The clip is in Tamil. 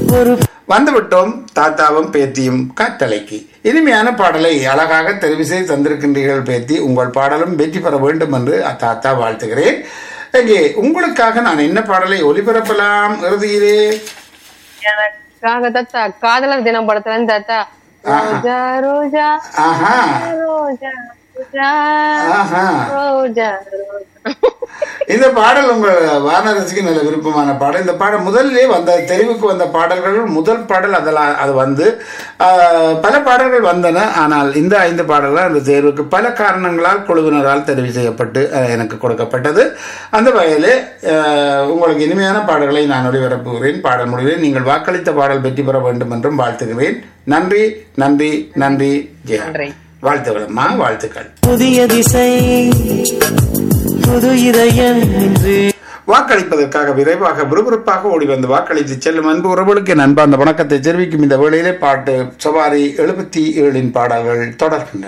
ஒரு வந்துவிட்டோம் தாத்தாவும் பேத்தியும் காற்றலைக்கு இனிமையான பாடலை அழகாக தெரிவு செய்து தந்திருக்கின்றீர்கள் பேத்தி உங்கள் பாடலும் வெற்றி பெற வேண்டும் என்று தாத்தா வாழ்த்துகிறேன் இங்கே உங்களுக்காக நான் என்ன பாடலை ஒலிபரப்பலாம் இறுதியிலே எனக்காக தாத்தா காதலர் தினம் படத்துல இருந்து தாத்தா ரோஜா ரோஜா ஆஹா ரோஜா ரோஜா ஆஹா ரோஜா ரோஜா இந்த பாடல் உங்கள் வானரசிக்கு நல்ல விருப்பமான பாடல் இந்த பாடல் முதலிலே வந்த தெரிவுக்கு வந்த பாடல்கள் முதல் பாடல் அதில் அது வந்து ஆஹ், பல பாடல்கள் வந்தன ஆனால் இந்த ஐந்து பாடல்கள் அந்த தேர்வுக்கு பல காரணங்களால் குழுவினரால் தெரிவு செய்யப்பட்டு அஹ், எனக்கு கொடுக்கப்பட்டது அந்த வகையிலே ஆஹ், உங்களுக்கு இனிமையான பாடல்களை நான் ஒளிபரப்புகிறேன் பாடல் முடிவில் நீங்கள் வாக்களித்த பாடல் வெற்றி பெற வேண்டும் என்றும் வாழ்த்துகிறேன் நன்றி நன்றி நன்றி ஜெயா நன்றி. வாழ்த்துக்கள் அம்மா வாழ்த்துக்கள் புதிய திசை புது இதயம் என்று வாக்களிப்பதற்காக விரைவாக விறுவிறுப்பாக ஓடி வந்து வாக்களித்து செல்லும் அன்பு உறவுகளுக்கு என் அன்பார்ந்த வணக்கத்தை தெரிவிக்கும் இந்த வேளையிலே பாட்டு சவாரி எழுபத்தி ஏழின் பாடல்கள் தொடர்கின்றன